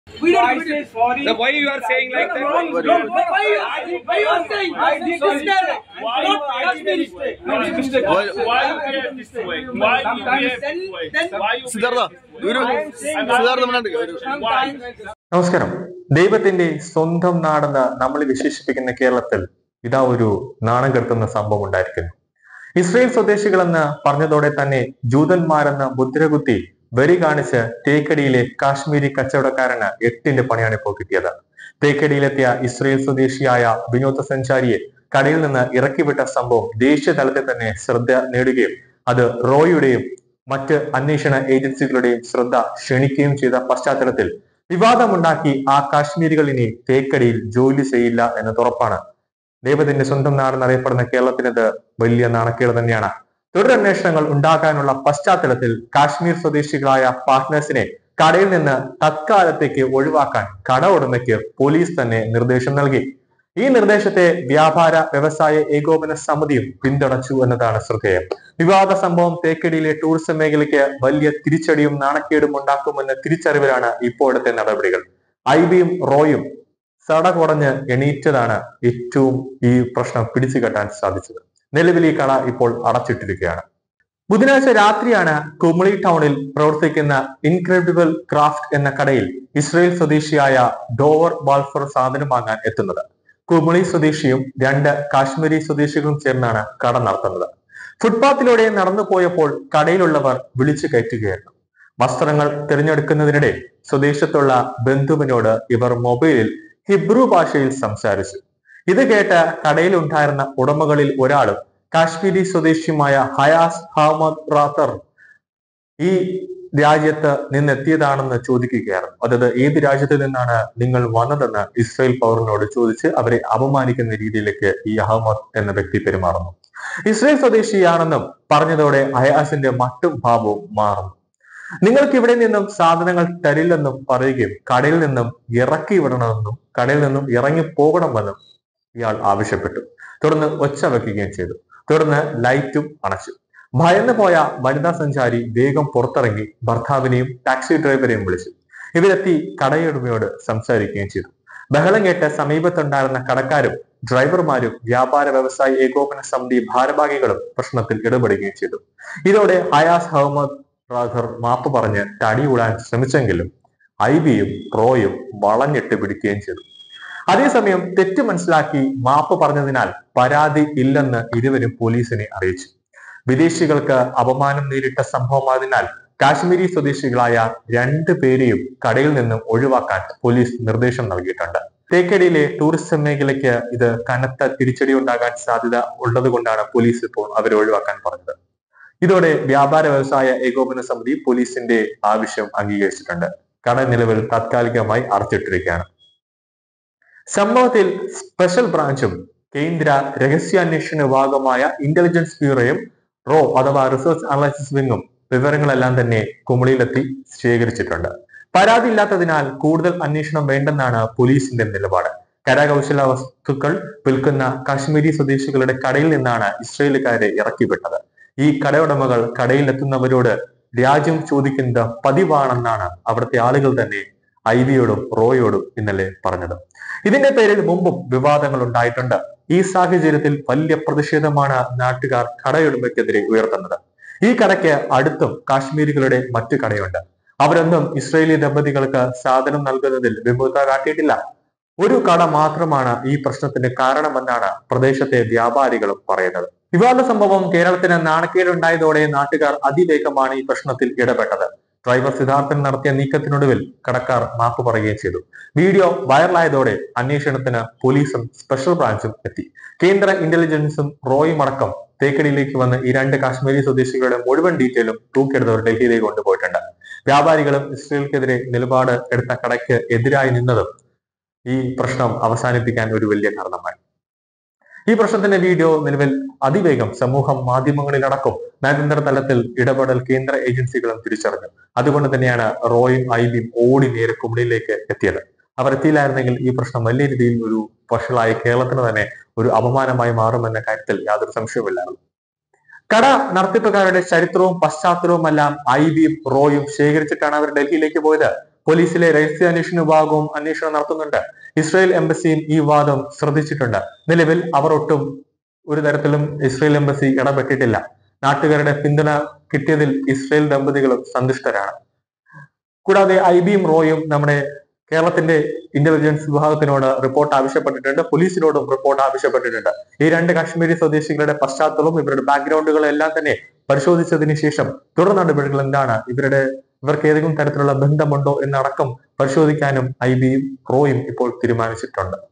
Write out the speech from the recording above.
We I don't. say sorry. Then why you are saying like that? Why, why, why, you- why you are saying I this did is Kerala, Why not you- I did a Kashmiri mistake. state? No, it's mistake. Why- Why you behave this way? Why you Sometimes behave then- this way? then- Why you Siddhartha behave this ഒരു way? I am saying Siddhartha മനാണ്ട് ഒരു Sometimes നമസ്കാരം ദൈവത്തിന്റെ സ്വന്തം നാടെന്ന് നമ്മൾ വിശേഷിപ്പിക്കുന്ന കേരളത്തിൽ ഇതാ ഒരു നാണം കെടുത്തുന്ന സംഭവം ഉണ്ടായിരിക്കുന്നു ഇസ്രയേൽ സ്വദേശികളെന്ന് പറഞ്ഞതോടെ തന്നെ ജൂതന്മാരെന്ന് മുദ്രകുത്തി വെറി കാണിച്ച് തേക്കടിയിലെ കാശ്മീരി കച്ചവടക്കാരന് എട്ടിന്റെ പണിയാണ് ഇപ്പോൾ കിട്ടിയത് തേക്കടിയിലെത്തിയ ഇസ്രയേൽ സ്വദേശിയായ വിനോദസഞ്ചാരിയെ കടയിൽ നിന്ന് ഇറക്കിവിട്ട സംഭവം ദേശീയ തലത്തിൽ തന്നെ ശ്രദ്ധ നേടുകയും അത് റോയുടെയും മറ്റ് അന്വേഷണ ഏജൻസികളുടെയും ശ്രദ്ധ ക്ഷണിക്കുകയും ചെയ്ത പശ്ചാത്തലത്തിൽ വിവാദമുണ്ടാക്കി ആ കാശ്മീരികൾ ഇനി തേക്കടിയിൽ ജോലി ചെയ്യില്ല എന്നത് ഉറപ്പാണ് ദൈവത്തിന്റെ സ്വന്തം നാടെന്നറിയപ്പെടുന്ന കേരളത്തിനത് വലിയ നാണക്കേട് തന്നെയാണ് തുടരന്വേഷണങ്ങൾ ഉണ്ടാകാനുള്ള പശ്ചാത്തലത്തിൽ കാശ്മീർ സ്വദേശികളായ പാർട്ട്നേഴ്സിനെ കടയിൽ നിന്ന് തത്കാലത്തേക്ക് ഒഴിവാക്കാൻ കട ഉടമയ്ക്ക് പോലീസ് തന്നെ നിർദ്ദേശം നൽകി ഈ നിർദ്ദേശത്തെ വ്യാപാര വ്യവസായ ഏകോപന സമിതിയും പിന്തുണച്ചു എന്നതാണ് ശ്രദ്ധേയം വിവാദ സംഭവം തേക്കടിയിലെ ടൂറിസം മേഖലയ്ക്ക് വലിയ തിരിച്ചടിയും നാണക്കേടും ഉണ്ടാക്കുമെന്ന തിരിച്ചറിവിലാണ് ഇപ്പോഴത്തെ നടപടികൾ ഐബിയും റോയും സടകുടഞ്ഞ് എണീറ്റതാണ് ഏറ്റവും ഈ പ്രശ്നം പിടിച്ചു കെട്ടാൻ സാധിച്ചത് നിലവിൽ ഈ കട ഇപ്പോൾ അടച്ചിട്ടിരിക്കുകയാണ് ബുധനാഴ്ച രാത്രിയാണ് കുമളി ടൗണിൽ പ്രവർത്തിക്കുന്ന ഇൻക്രെഡിബിൾ ക്രാഫ്റ്റ് എന്ന കടയിൽ ഇസ്രയേൽ സ്വദേശിയായ ഡോവർ ബാൾഫർ സാധനം വാങ്ങാൻ എത്തുന്നത് കുമളി സ്വദേശിയും രണ്ട് കാശ്മീരി സ്വദേശികളും ചേർന്നാണ് കട നടത്തുന്നത് ഫുട്പാത്തിലൂടെ നടന്നു പോയപ്പോൾ കടയിലുള്ളവർ വിളിച്ചു കയറ്റുകയായിരുന്നു വസ്ത്രങ്ങൾ തിരഞ്ഞെടുക്കുന്നതിനിടെ സ്വദേശത്തുള്ള ബന്ധുവിനോട് ഇവർ മൊബൈലിൽ ഹിബ്രു ഭാഷയിൽ സംസാരിച്ചു ഇത് കേട്ട് കടയിൽ ഉണ്ടായിരുന്ന ഉടമകളിൽ ഒരാളും കാശ്മീരി സ്വദേശിയുമായ ഹയാസ് ഹമദ് റാത്തർ ഈ രാജ്യത്ത് നിന്നെത്തിയതാണെന്ന് ചോദിക്കുകയായിരുന്നു അതായത് ഏത് രാജ്യത്ത് നിന്നാണ് നിങ്ങൾ വന്നതെന്ന് ഇസ്രായേൽ പൗരനോട് ചോദിച്ച് അവരെ അപമാനിക്കുന്ന രീതിയിലേക്ക് ഈ അഹമ്മദ് എന്ന വ്യക്തി പെരുമാറുന്നു ഇസ്രായേൽ സ്വദേശിയാണെന്നും പറഞ്ഞതോടെ ഹയാസിന്റെ മട്ടും ഭാവവും മാറുന്നു നിങ്ങൾക്ക് ഇവിടെ നിന്നും സാധനങ്ങൾ തരില്ലെന്നും പറയുകയും കടയിൽ നിന്നും ഇറക്കി വിടണമെന്നും കടയിൽ നിന്നും ഇറങ്ങി പോകണമെന്നും ഇയാൾ ആവശ്യപ്പെട്ടു തുടർന്ന് ഒച്ച വെക്കുകയും ചെയ്തു തുടർന്ന് ലൈറ്റും അണച്ചു ഭയന്നു പോയ വനിതാ സഞ്ചാരി വേഗം പുറത്തിറങ്ങി ഭർത്താവിനെയും ടാക്സി ഡ്രൈവറെയും വിളിച്ചു ഇവരെത്തി കടയുടമയോട് സംസാരിക്കുകയും ചെയ്തു ബഹളം കേട്ട് സമീപത്തുണ്ടായിരുന്ന കടക്കാരും ഡ്രൈവർമാരും വ്യാപാര വ്യവസായ ഏകോപന സമിതി ഭാരവാഹികളും പ്രശ്നത്തിൽ ഇടപെടുകയും ചെയ്തു ഇതോടെ ഹയാസ് അഹമ്മദ് റാഖർ മാപ്പ് പറഞ്ഞ് തടിയൂടാൻ ശ്രമിച്ചെങ്കിലും ഐബിയും റോയും വളഞ്ഞിട്ട് പിടിക്കുകയും ചെയ്തു അതേസമയം തെറ്റ് മനസ്സിലാക്കി മാപ്പ് പറഞ്ഞതിനാൽ പരാതി ഇല്ലെന്ന് ഇരുവരും പോലീസിനെ അറിയിച്ചു വിദേശികൾക്ക് അപമാനം നേരിട്ട സംഭവമായതിനാൽ കാശ്മീരി സ്വദേശികളായ രണ്ടു പേരെയും കടയിൽ നിന്നും ഒഴിവാക്കാൻ പോലീസ് നിർദ്ദേശം നൽകിയിട്ടുണ്ട് തേക്കടിയിലെ ടൂറിസം മേഖലയ്ക്ക് ഇത് കനത്ത തിരിച്ചടി ഉണ്ടാകാൻ സാധ്യത ഉള്ളതുകൊണ്ടാണ് പോലീസ് ഇപ്പോൾ അവരെ ഒഴിവാക്കാൻ പറഞ്ഞത് ഇതോടെ വ്യാപാര വ്യവസായ ഏകോപന സമിതി പോലീസിന്റെ ആവശ്യം അംഗീകരിച്ചിട്ടുണ്ട് കട നിലവിൽ താത്കാലികമായി അടച്ചിട്ടിരിക്കുകയാണ് സംഭവത്തിൽ സ്പെഷ്യൽ ബ്രാഞ്ചും കേന്ദ്ര രഹസ്യാന്വേഷണ വിഭാഗമായ ഇന്റലിജൻസ് ബ്യൂറോയും റോ അഥവാ റിസർച്ച് അനലൈസിസ് വിങ്ങും വിവരങ്ങളെല്ലാം തന്നെ കുമളിയിലെത്തി ശേഖരിച്ചിട്ടുണ്ട് പരാതി ഇല്ലാത്തതിനാൽ കൂടുതൽ അന്വേഷണം വേണ്ടെന്നാണ് പോലീസിന്റെ നിലപാട് കരകൗശല വസ്തുക്കൾ വിൽക്കുന്ന കാശ്മീരി സ്വദേശികളുടെ കടയിൽ നിന്നാണ് ഇസ്രയേലുകാരെ ഇറക്കിവിട്ടത് ഈ കടയുടമകൾ കടയിലെത്തുന്നവരോട് രാജ്യം ചോദിക്കുന്നത് പതിവാണെന്നാണ് അവിടുത്തെ ആളുകൾ തന്നെ ഐവിയോടും റോയോടും ഇന്നലെ പറഞ്ഞത് ഇതിന്റെ പേരിൽ മുമ്പും വിവാദങ്ങൾ ഉണ്ടായിട്ടുണ്ട് ഈ സാഹചര്യത്തിൽ വലിയ പ്രതിഷേധമാണ് നാട്ടുകാർ കടയുടമയ്ക്കെതിരെ ഉയർത്തുന്നത് ഈ കടയ്ക്ക് അടുത്തും കാശ്മീരികളുടെ മറ്റു കടയുണ്ട് അവരൊന്നും ഇസ്രയേലി ദമ്പതികൾക്ക് സാധനം നൽകുന്നതിൽ വിമുഖത കാട്ടിയിട്ടില്ല ഒരു കട മാത്രമാണ് ഈ പ്രശ്നത്തിന് കാരണമെന്നാണ് പ്രദേശത്തെ വ്യാപാരികളും പറയുന്നത് വിവാദ സംഭവം കേരളത്തിന് നാണക്കേടുണ്ടായതോടെ നാട്ടുകാർ അതിവേഗമാണ് ഈ പ്രശ്നത്തിൽ ഇടപെട്ടത് ഡ്രൈവർ സിദ്ധാർത്ഥൻ നടത്തിയ നീക്കത്തിനൊടുവിൽ കടക്കാർ മാപ്പ് പറയുകയും ചെയ്തു വീഡിയോ വൈറലായതോടെ അന്വേഷണത്തിന് പോലീസും സ്പെഷ്യൽ ബ്രാഞ്ചും എത്തി കേന്ദ്ര ഇന്റലിജൻസും റോയും അടക്കം തേക്കടിയിലേക്ക് വന്ന് ഈ രണ്ട് കാശ്മീരി സ്വദേശികളുടെ മുഴുവൻ ഡീറ്റെയിലും തൂക്കിയെടുത്തവർ ഡൽഹിയിലേക്ക് കൊണ്ടുപോയിട്ടുണ്ട് വ്യാപാരികളും ഇസ്രയേൽക്കെതിരെ നിലപാട് എടുത്ത കടയ്ക്ക് എതിരായി നിന്നതും ഈ പ്രശ്നം അവസാനിപ്പിക്കാൻ ഒരു വലിയ കാരണമായി ഈ പ്രശ്നത്തിന്റെ വീഡിയോ നിലവിൽ അതിവേഗം സമൂഹ മാധ്യമങ്ങളിലടക്കം നയതന്ത്ര തലത്തിൽ ഇടപെടൽ കേന്ദ്ര ഏജൻസികളും തിരിച്ചറിഞ്ഞു അതുകൊണ്ട് തന്നെയാണ് റോയും ഐബിയും ഓടി നേരെ കുമളിയിലേക്ക് എത്തിയത് അവർ എത്തിയില്ലായിരുന്നെങ്കിൽ ഈ പ്രശ്നം വലിയ രീതിയിൽ ഒരു വഷളായി കേരളത്തിന് തന്നെ ഒരു അപമാനമായി മാറുമെന്ന കാര്യത്തിൽ യാതൊരു സംശയവുമില്ലായിരുന്നു കട നടത്തിപ്പുകാരുടെ ചരിത്രവും പശ്ചാത്തലവും എല്ലാം ഐബിയും റോയും ശേഖരിച്ചിട്ടാണ് അവർ ഡൽഹിയിലേക്ക് പോയത് പോലീസിലെ രഹസ്യാന്വേഷണ വിഭാഗവും അന്വേഷണം നടത്തുന്നുണ്ട് ഇസ്രായേൽ എംബസിയും ഈ വാദം ശ്രദ്ധിച്ചിട്ടുണ്ട് നിലവിൽ അവർ ഒട്ടും ഒരു തരത്തിലും ഇസ്രായേൽ എംബസി ഇടപെട്ടിട്ടില്ല നാട്ടുകാരുടെ പിന്തുണ കിട്ടിയതിൽ ഇസ്രായേൽ ദമ്പതികളും സന്തുഷ്ടരാണ് കൂടാതെ ഐ ബിയും റോയും നമ്മുടെ കേരളത്തിന്റെ ഇന്റലിജൻസ് വിഭാഗത്തിനോട് റിപ്പോർട്ട് ആവശ്യപ്പെട്ടിട്ടുണ്ട് പോലീസിനോടും റിപ്പോർട്ട് ആവശ്യപ്പെട്ടിട്ടുണ്ട് ഈ രണ്ട് കാശ്മീരി സ്വദേശികളുടെ പശ്ചാത്തലവും ഇവരുടെ ബാക്ക്ഗ്രൗണ്ടുകളും എല്ലാം തന്നെ പരിശോധിച്ചതിന് ശേഷം തുടർ നടപടികൾ എന്താണ് ഇവരുടെ ഇവർക്ക് ഏതെങ്കിലും തരത്തിലുള്ള ബന്ധമുണ്ടോ എന്നടക്കം പരിശോധിക്കാനും ഐ ബിയും റോയും ഇപ്പോൾ തീരുമാനിച്ചിട്ടുണ്ട്